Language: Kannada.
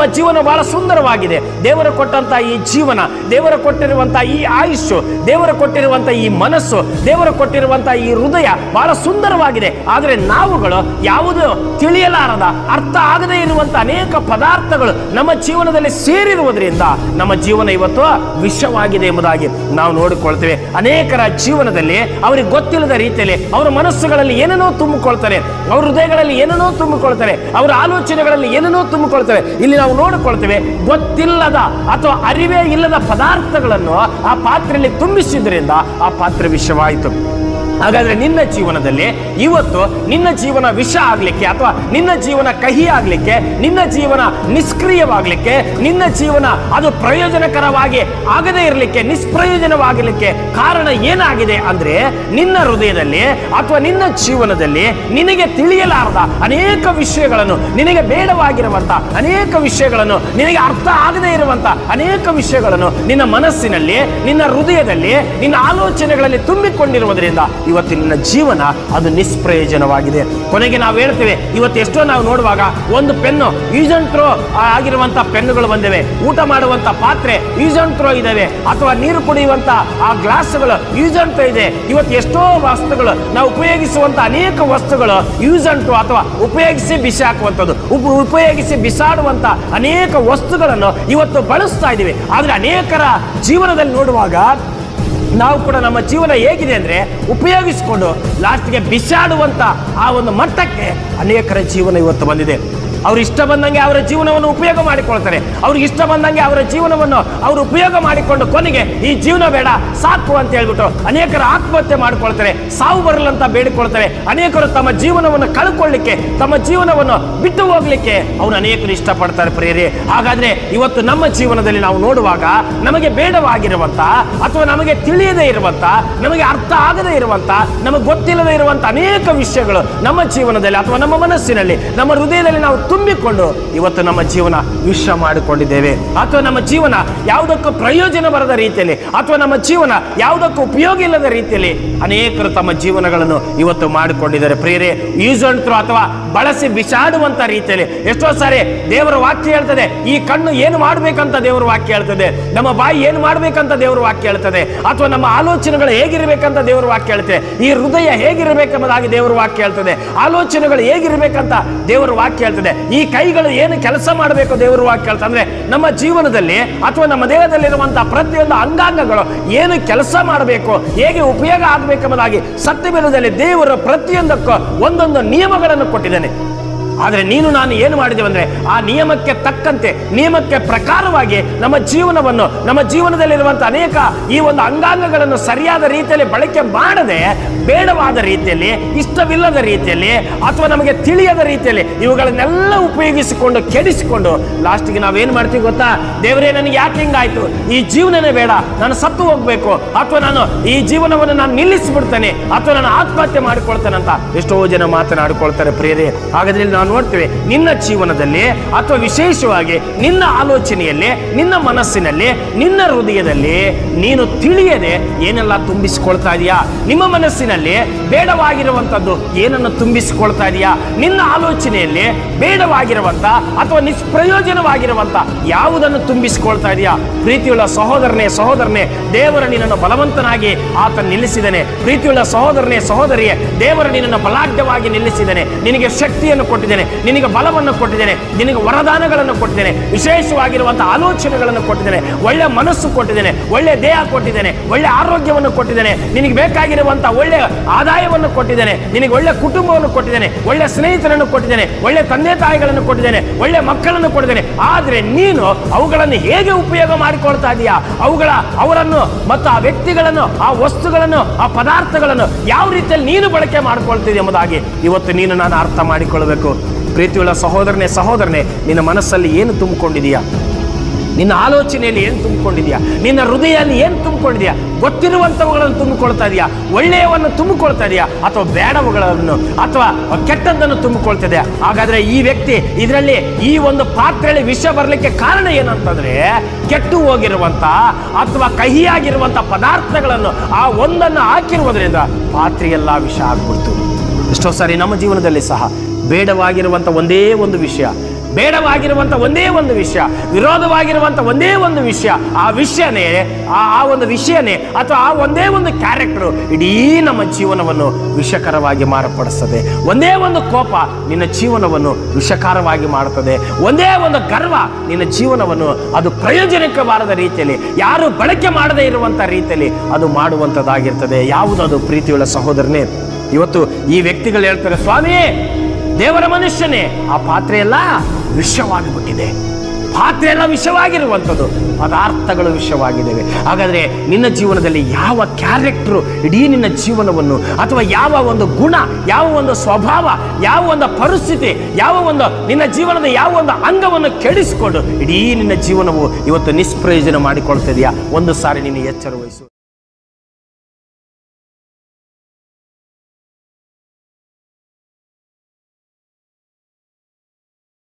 ನಮ್ಮ ಜೀವನ ಬಹಳ ಸುಂದರವಾಗಿದೆ ದೇವರು ಕೊಟ್ಟಂತ ಈ ಜೀವನ ದೇವರು ಕೊಟ್ಟಿರುವಂತ ಈ ಆಯುಷ್ಯು ದೇವರು ಕೊಟ್ಟಿರುವಂತ ಈ ಮನಸ್ಸು ದೇವರು ಕೊಟ್ಟಿರುವಂತ ಈ ಹೃದಯ ಬಹಳ ಸುಂದರವಾಗಿದೆ ಆದರೆ ನಾವುಗಳು ಯಾವುದು ತಿಳಿಯಲಾರದ ಅರ್ಥ ಆಗದೇ ಇರುವಂತ ಅನೇಕ ಪದಾರ್ಥಗಳು ನಮ್ಮ ಜೀವನದಲ್ಲಿ ಸೇರಿರುವುದರಿಂದ ನಮ್ಮ ಜೀವನ ಇವತ್ತು ವಿಷವಾಗಿದೆ ಎಂಬುದಾಗಿ ನಾವು ನೋಡಿಕೊಳ್ತೇವೆ ಅನೇಕರ ಜೀವನದಲ್ಲಿ ಅವರಿಗೆ ಗೊತ್ತಿಲ್ಲದ ರೀತಿಯಲ್ಲಿ ಅವರ ಮನಸ್ಸುಗಳಲ್ಲಿ ಏನೇನೋ ತುಂಬಿಕೊಳ್ತಾರೆ ಅವ್ರ ಹೃದಯಗಳಲ್ಲಿ ಏನೇನೋ ತುಂಬಿಕೊಳ್ತಾರೆ ಅವರ ಆಲೋಚನೆಗಳಲ್ಲಿ ಏನೇನೋ ತುಂಬಿಕೊಳ್ತಾರೆ ಇಲ್ಲಿ ನಾವು ನೋಡಿಕೊಳ್ತೇವೆ ಗೊತ್ತಿಲ್ಲದ ಅಥವಾ ಅರಿವೇ ಇಲ್ಲದ ಪದಾರ್ಥಗಳನ್ನು ಆ ಪಾತ್ರೆಯಲ್ಲಿ ತುಂಬಿಸಿದ್ರಿಂದ ಆ ಪಾತ್ರೆ ವಿಷವಾಯಿತು ಹಾಗಾದ್ರೆ ನಿನ್ನ ಜೀವನದಲ್ಲಿ ಇವತ್ತು ನಿನ್ನ ಜೀವನ ವಿಷ ಆಗ್ಲಿಕ್ಕೆ ಅಥವಾ ನಿನ್ನ ಜೀವನ ಕಹಿ ಆಗ್ಲಿಕ್ಕೆ ನಿನ್ನ ಜೀವನ ನಿಷ್ಕ್ರಿಯವಾಗ್ಲಿಕ್ಕೆ ನಿನ್ನ ಜೀವನ ಅದು ಪ್ರಯೋಜನಕರವಾಗಿ ಆಗದೇ ಇರಲಿಕ್ಕೆ ನಿಷ್ಪ್ರಯೋಜನವಾಗಲಿಕ್ಕೆ ಕಾರಣ ಏನಾಗಿದೆ ಅಂದ್ರೆ ನಿನ್ನ ಹೃದಯದಲ್ಲಿ ಅಥವಾ ನಿನ್ನ ಜೀವನದಲ್ಲಿ ನಿನಗೆ ತಿಳಿಯಲಾರದ ಅನೇಕ ವಿಷಯಗಳನ್ನು ನಿನಗೆ ಬೇಡವಾಗಿರುವಂತ ಅನೇಕ ವಿಷಯಗಳನ್ನು ನಿನಗೆ ಅರ್ಥ ಆಗದೇ ಇರುವಂತ ಅನೇಕ ವಿಷಯಗಳನ್ನು ನಿನ್ನ ಮನಸ್ಸಿನಲ್ಲಿ ನಿನ್ನ ಹೃದಯದಲ್ಲಿ ನಿನ್ನ ಆಲೋಚನೆಗಳಲ್ಲಿ ತುಂಬಿಕೊಂಡಿರುವುದರಿಂದ ಇವತ್ತು ನಿನ್ನ ಜೀವನ ಅದು ನಿಷ್ಪ್ರಯೋಜನವಾಗಿದೆ ಕೊನೆಗೆ ನಾವು ಹೇಳ್ತೇವೆ ಇವತ್ತು ಎಷ್ಟೋ ನಾವು ನೋಡುವಾಗ ಒಂದು ಪೆನ್ನು ಯೂಸ್ ಅಂಡ್ ಥ್ರೋ ಆಗಿರುವಂತ ಪೆನ್ನುಗಳು ಬಂದಿವೆ ಊಟ ಮಾಡುವಂತ ಪಾತ್ರೆ ಯೂಸ್ ಅಂಡ್ ಥ್ರೋ ಇದಾವೆ ಅಥವಾ ನೀರು ಕುಡಿಯುವಂತ ಆ ಗ್ಲಾಸ್ಗಳು ಯೂಸ್ ಅಂಡ್ ಥ್ರೋ ಇದೆ ಇವತ್ತು ಎಷ್ಟೋ ವಸ್ತುಗಳು ನಾವು ಉಪಯೋಗಿಸುವಂತ ಅನೇಕ ವಸ್ತುಗಳು ಯೂಸ್ ಅಂಡ್ ಥ್ರೋ ಅಥವಾ ಉಪಯೋಗಿಸಿ ಬಿಸಾಕುವಂಥದ್ದು ಉಪ ಉಪಯೋಗಿಸಿ ಬಿಸಾಡುವಂತ ಅನೇಕ ವಸ್ತುಗಳನ್ನು ಇವತ್ತು ಬಳಸ್ತಾ ಇದ್ದೀವಿ ಆದ್ರೆ ಅನೇಕರ ಜೀವನದಲ್ಲಿ ನೋಡುವಾಗ ನಾವು ಕೂಡ ನಮ್ಮ ಜೀವನ ಹೇಗಿದೆ ಅಂದ್ರೆ ಉಪಯೋಗಿಸಿಕೊಂಡು ಲಾಸ್ಟ್ಗೆ ಬಿಸಾಡುವಂತ ಆ ಒಂದು ಮಟ್ಟಕ್ಕೆ ಅನೇಕರ ಜೀವನ ಇವತ್ತು ಬಂದಿದೆ ಅವ್ರು ಇಷ್ಟ ಬಂದಂಗೆ ಅವರ ಜೀವನವನ್ನು ಉಪಯೋಗ ಮಾಡಿಕೊಳ್ತಾರೆ ಅವ್ರಿಗೆ ಇಷ್ಟ ಬಂದಂಗೆ ಅವರ ಜೀವನವನ್ನು ಅವರು ಉಪಯೋಗ ಮಾಡಿಕೊಂಡು ಕೊನೆಗೆ ಈ ಜೀವನ ಬೇಡ ಸಾಕು ಅಂತ ಹೇಳ್ಬಿಟ್ಟು ಅನೇಕರು ಆತ್ಮಹತ್ಯೆ ಮಾಡಿಕೊಳ್ತಾರೆ ಸಾವು ಬರಲಂತ ಬೇಡಿಕೊಳ್ತಾರೆ ಅನೇಕರು ತಮ್ಮ ಜೀವನವನ್ನು ಕಳ್ಕೊಳ್ಳಿಕ್ಕೆ ತಮ್ಮ ಜೀವನವನ್ನು ಬಿಟ್ಟು ಹೋಗ್ಲಿಕ್ಕೆ ಅವ್ರು ಅನೇಕರು ಇಷ್ಟಪಡ್ತಾರೆ ಪ್ರೇರಿ ಹಾಗಾದ್ರೆ ಇವತ್ತು ನಮ್ಮ ಜೀವನದಲ್ಲಿ ನಾವು ನೋಡುವಾಗ ನಮಗೆ ಬೇಡವಾಗಿರುವಂತ ಅಥವಾ ನಮಗೆ ತಿಳಿಯದೇ ಇರುವಂತ ನಮಗೆ ಅರ್ಥ ಆಗದೇ ಇರುವಂತ ನಮಗೆ ಗೊತ್ತಿಲ್ಲದೆ ಇರುವಂತ ಅನೇಕ ವಿಷಯಗಳು ನಮ್ಮ ಜೀವನದಲ್ಲಿ ಅಥವಾ ನಮ್ಮ ಮನಸ್ಸಿನಲ್ಲಿ ನಮ್ಮ ಹೃದಯದಲ್ಲಿ ನಾವು ತುಂಬಿಕೊಂಡು ಇವತ್ತು ನಮ್ಮ ಜೀವನ ವಿಷ ಮಾಡಿಕೊಂಡಿದ್ದೇವೆ ಅಥವಾ ನಮ್ಮ ಜೀವನ ಯಾವುದಕ್ಕೂ ಪ್ರಯೋಜನ ಬರದ ರೀತಿಯಲ್ಲಿ ಅಥವಾ ನಮ್ಮ ಜೀವನ ಯಾವುದಕ್ಕೂ ಉಪಯೋಗ ಇಲ್ಲದ ರೀತಿಯಲ್ಲಿ ಅನೇಕರು ತಮ್ಮ ಜೀವನಗಳನ್ನು ಇವತ್ತು ಮಾಡಿಕೊಂಡಿದ್ದಾರೆ ಪ್ರೇರೆ ಯೂಸ್ ಅಂಡ್ ಥ್ರೋ ಅಥವಾ ಬಳಸಿ ಬಿಸಾಡುವಂತ ರೀತಿಯಲ್ಲಿ ಎಷ್ಟೋ ಸಾರಿ ದೇವರ ವಾಕ್ಯ ಹೇಳ್ತದೆ ಈ ಕಣ್ಣು ಏನು ಮಾಡ್ಬೇಕಂತ ದೇವರ ವಾಕ್ಯ ಹೇಳ್ತದೆ ನಮ್ಮ ಬಾಯಿ ಏನು ಮಾಡ್ಬೇಕಂತ ದೇವರ ವಾಕ್ಯ ಹೇಳ್ತದೆ ಅಥವಾ ನಮ್ಮ ಆಲೋಚನೆಗಳು ಹೇಗಿರ್ಬೇಕಂತ ದೇವರ ವಾಕ್ಯ ಹೇಳ್ತದೆ ಈ ಹೃದಯ ಹೇಗಿರಬೇಕೆಂಬುದಾಗಿ ದೇವರ ವಾಕ್ಯ ಹೇಳ್ತದೆ ಆಲೋಚನೆಗಳು ಹೇಗಿರ್ಬೇಕಂತ ದೇವರ ವಾಕ್ಯ ಹೇಳ್ತದೆ ಈ ಕೈಗಳು ಏನು ಕೆಲಸ ಮಾಡಬೇಕು ದೇವರ ವಾಕ್ಯ ಹೇಳ್ತದೆ ಅಂದ್ರೆ ನಮ್ಮ ಜೀವನದಲ್ಲಿ ಅಥವಾ ನಮ್ಮ ದೇಹದಲ್ಲಿರುವಂತಹ ಪ್ರತಿಯೊಂದು ಅಂಗಾಂಗಗಳು ಏನು ಕೆಲಸ ಮಾಡಬೇಕು ಹೇಗೆ ಉಪಯೋಗ ಆಗಬೇಕೆಂಬುದಾಗಿ ಸತ್ಯವೇದದಲ್ಲಿ ದೇವರು ಪ್ರತಿಯೊಂದಕ್ಕೂ ಒಂದೊಂದು ನಿಯಮಗಳನ್ನು ಕೊಟ್ಟಿದ್ದಾನೆ ಆದರೆ ನೀನು ನಾನು ಏನು ಮಾಡಿದ್ದೇವೆ ಅಂದ್ರೆ ಆ ನಿಯಮಕ್ಕೆ ತಕ್ಕಂತೆ ನಿಯಮಕ್ಕೆ ಪ್ರಕಾರವಾಗಿ ನಮ್ಮ ಜೀವನವನ್ನು ನಮ್ಮ ಜೀವನದಲ್ಲಿರುವಂತಹ ಅನೇಕ ಈ ಒಂದು ಅಂಗಾಂಗಗಳನ್ನು ಸರಿಯಾದ ರೀತಿಯಲ್ಲಿ ಬಳಕೆ ಮಾಡದೆ ಬೇಡವಾದ ರೀತಿಯಲ್ಲಿ ಇಷ್ಟವಿಲ್ಲದ ರೀತಿಯಲ್ಲಿ ಅಥವಾ ನಮಗೆ ತಿಳಿಯದ ರೀತಿಯಲ್ಲಿ ಇವುಗಳನ್ನೆಲ್ಲ ಉಪಯೋಗಿಸಿಕೊಂಡು ಕೆಡಿಸಿಕೊಂಡು ಲಾಸ್ಟಿಗೆ ನಾವೇನು ಮಾಡ್ತೀವಿ ಗೊತ್ತಾ ದೇವರೇ ನನಗೆ ಯಾಕೆ ಹಿಂಗಾಯ್ತು ಈ ಜೀವನನೇ ಬೇಡ ನಾನು ಸತ್ತು ಹೋಗ್ಬೇಕು ಅಥವಾ ನಾನು ಈ ಜೀವನವನ್ನು ನಾನು ನಿಲ್ಲಿಸಿಬಿಡ್ತೇನೆ ಅಥವಾ ನಾನು ಆತ್ಮಹತ್ಯೆ ಮಾಡಿಕೊಳ್ತೇನೆ ಅಂತ ಎಷ್ಟೋ ಜನ ಮಾತನಾಡಿಕೊಳ್ತಾರೆ ಪ್ರೇರೆ ಹಾಗಾದ್ರೆ ಇಲ್ಲಿ ನಾವು ನೋಡ್ತೇವೆ ನಿನ್ನ ಜೀವನದಲ್ಲಿ ಅಥವಾ ವಿಶೇಷವಾಗಿ ನಿನ್ನ ಆಲೋಚನೆಯಲ್ಲಿ ನಿನ್ನ ಮನಸ್ಸಿನಲ್ಲಿ ನಿನ್ನ ಹೃದಯದಲ್ಲಿ ನೀನು ತಿಳಿಯದೆ ಏನೆಲ್ಲ ತುಂಬಿಸಿಕೊಳ್ತಾ ಇದೆಯಾ ನಿಮ್ಮ ಮನಸ್ಸಿನಲ್ಲಿ ಬೇಡವಾಗಿರುವಂತದ್ದು ಏನನ್ನು ತುಂಬಿಸಿಕೊಳ್ತಾ ಇದೆಯಾ ನಿನ್ನ ಆಲೋಚನೆಯಲ್ಲಿ ಬೇಡವಾಗಿರುವಂತ ಅಥವಾ ನಿಷ್ಪ್ರಯೋಜನವಾಗಿರುವಂತ ಯಾವುದನ್ನು ತುಂಬಿಸಿಕೊಳ್ತಾ ಇದೆಯಾ ಪ್ರೀತಿಯುಳ್ಳ ಸಹೋದರನೇ ಸಹೋದರನೇ ದೇವರ ನಿನ್ನನ್ನು ಬಲವಂತನಾಗಿ ಆತ ನಿಲ್ಲಿಸಿದನೆ ಪ್ರೀತಿಯುಳ್ಳ ಸಹೋದರನೇ ಸಹೋದರಿಯೇ ದೇವರ ನಿನ್ನನ್ನು ಬಲಾಢ್ಯವಾಗಿ ನಿಲ್ಲಿಸಿದನೆ ನಿನಗೆ ಶಕ್ತಿಯನ್ನು ಕೊಟ್ಟಿದ್ದೇನೆ ನಿನಗೆ ಬಲವನ್ನು ಕೊಟ್ಟಿದ್ದೇನೆ ನಿನಗೆ ವರದಾನಗಳನ್ನು ಕೊಟ್ಟಿದ್ದೇನೆ ವಿಶೇಷವಾಗಿರುವಂತಹ ಆಲೋಚನೆಗಳನ್ನು ಕೊಟ್ಟಿದ್ದೇನೆ ಒಳ್ಳೆ ಮನಸ್ಸು ಕೊಟ್ಟಿದ್ದೇನೆ ಒಳ್ಳೆ ದೇಹ ಕೊಟ್ಟಿದ್ದೇನೆ ಒಳ್ಳೆ ಆರೋಗ್ಯವನ್ನು ಕೊಟ್ಟಿದ್ದೇನೆ ನಿನಗೆ ಬೇಕಾಗಿರುವಂತಹ ಒಳ್ಳೆ ಆದಾಯವನ್ನು ಕೊಟ್ಟಿದ್ದೇನೆ ನಿನಗೆ ಒಳ್ಳೆ ಕುಟುಂಬವನ್ನು ಕೊಟ್ಟಿದ್ದೇನೆ ಒಳ್ಳೆ ಸ್ನೇಹಿತರನ್ನು ಕೊಟ್ಟಿದ್ದೇನೆ ಒಳ್ಳೆ ತಂದೆ ತಾಯಿಗಳನ್ನು ಕೊಟ್ಟಿದ್ದೇನೆ ಒಳ್ಳೆ ಮಕ್ಕಳನ್ನು ಕೊಟ್ಟಿದ್ದೇನೆ ಆದ್ರೆ ನೀನು ಅವುಗಳನ್ನು ಹೇಗೆ ಉಪಯೋಗ ಮಾಡಿಕೊಳ್ತಾ ಇದೀಯಾ ಅವುಗಳ ಅವರನ್ನು ಮತ್ತು ಆ ವ್ಯಕ್ತಿಗಳನ್ನು ಆ ವಸ್ತುಗಳನ್ನು ಆ ಪದಾರ್ಥಗಳನ್ನು ಯಾವ ರೀತಿಯಲ್ಲಿ ನೀನು ಬಳಕೆ ಮಾಡಿಕೊಳ್ತಿದೆ ಎಂಬುದಾಗಿ ಇವತ್ತು ನೀನು ನಾನು ಅರ್ಥ ಮಾಡಿಕೊಳ್ಳಬೇಕು ಪ್ರೀತಿಯುಳ್ಳ ಸಹೋದರನೇ ಸಹೋದರನೇ ನಿನ್ನ ಮನಸ್ಸಲ್ಲಿ ಏನು ತುಂಬಿಕೊಂಡಿದೆಯಾ ನಿನ್ನ ಆಲೋಚನೆಯಲ್ಲಿ ಏನು ತುಂಬಿಕೊಂಡಿದ್ಯಾ ನಿನ್ನ ಹೃದಯದಲ್ಲಿ ಏನು ತುಂಬಿಕೊಂಡಿದ್ಯಾ ಗೊತ್ತಿರುವಂಥವುಗಳನ್ನು ತುಂಬಿಕೊಳ್ತಾ ಇದೆಯಾ ಒಳ್ಳೆಯವನ್ನು ತುಂಬಿಕೊಳ್ತಾ ಇದೆಯಾ ಅಥವಾ ಬೇಡವುಗಳನ್ನು ಅಥವಾ ಕೆಟ್ಟದ್ದನ್ನು ತುಂಬಿಕೊಳ್ತಿದೆಯಾ ಹಾಗಾದ್ರೆ ಈ ವ್ಯಕ್ತಿ ಇದರಲ್ಲಿ ಈ ಒಂದು ಪಾತ್ರೆಯಲ್ಲಿ ವಿಷ ಬರಲಿಕ್ಕೆ ಕಾರಣ ಏನಂತಂದ್ರೆ ಕೆಟ್ಟು ಹೋಗಿರುವಂತ ಅಥವಾ ಕಹಿಯಾಗಿರುವಂತ ಪದಾರ್ಥಗಳನ್ನು ಆ ಒಂದನ್ನು ಹಾಕಿರುವುದರಿಂದ ಪಾತ್ರೆ ಎಲ್ಲ ವಿಷ ಆಗ್ಬಿಡ್ತು ಎಷ್ಟೋ ಸಾರಿ ನಮ್ಮ ಜೀವನದಲ್ಲಿ ಸಹ ಬೇಡವಾಗಿರುವಂಥ ಒಂದೇ ಒಂದು ವಿಷಯ ಬೇಡವಾಗಿರುವಂತ ಒಂದೇ ಒಂದು ವಿಷಯ ವಿರೋಧವಾಗಿರುವಂತ ಒಂದೇ ಒಂದು ವಿಷಯ ಆ ವಿಷಯನೇ ಆ ಆ ಒಂದು ವಿಷಯನೇ ಅಥವಾ ಆ ಒಂದೇ ಒಂದು ಕ್ಯಾರೆಕ್ಟರ್ ಇಡೀ ನಮ್ಮ ಜೀವನವನ್ನು ವಿಷಕರವಾಗಿ ಮಾರ್ಪಡಿಸ್ತದೆ ಒಂದೇ ಒಂದು ಕೋಪ ನಿನ್ನ ಜೀವನವನ್ನು ವಿಷಕಾರವಾಗಿ ಮಾಡುತ್ತದೆ ಒಂದೇ ಒಂದು ಗರ್ವ ನಿನ್ನ ಜೀವನವನ್ನು ಅದು ಪ್ರಯೋಜನಕವಾದ ರೀತಿಯಲ್ಲಿ ಯಾರು ಬಳಕೆ ಮಾಡದೇ ಇರುವಂತ ರೀತಿಯಲ್ಲಿ ಅದು ಮಾಡುವಂಥದ್ದಾಗಿರ್ತದೆ ಯಾವುದದು ಪ್ರೀತಿಯುಳ್ಳ ಸಹೋದರನೇ ಇವತ್ತು ಈ ವ್ಯಕ್ತಿಗಳು ಹೇಳ್ತಾರೆ ಸ್ವಾಮಿ ದೇವರ ಮನುಷ್ಯನೇ ಆ ಪಾತ್ರೆ ಎಲ್ಲ ವಿಷವಾಗಿಬಿಟ್ಟಿದೆ ಪಾತ್ರೆ ಎಲ್ಲ ವಿಷವಾಗಿರುವಂಥದ್ದು ಪದಾರ್ಥಗಳು ವಿಷವಾಗಿದ್ದಾವೆ ಹಾಗಾದ್ರೆ ನಿನ್ನ ಜೀವನದಲ್ಲಿ ಯಾವ ಕ್ಯಾರೆಕ್ಟರ್ ಇಡೀ ನಿನ್ನ ಜೀವನವನ್ನು ಅಥವಾ ಯಾವ ಒಂದು ಗುಣ ಯಾವ ಒಂದು ಸ್ವಭಾವ ಯಾವ ಒಂದು ಪರಿಸ್ಥಿತಿ ಯಾವ ಒಂದು ನಿನ್ನ ಜೀವನದ ಯಾವ ಒಂದು ಅಂಗವನ್ನು ಕೆಡಿಸಿಕೊಂಡು ಇಡೀ ನಿನ್ನ ಜೀವನವು ಇವತ್ತು ನಿಷ್ಪ್ರಯೋಜನ ಮಾಡಿಕೊಳ್ತಿದೆಯಾ ಒಂದು ಸಾರಿ ನೀನು ಎಚ್ಚರ ವಹಿಸು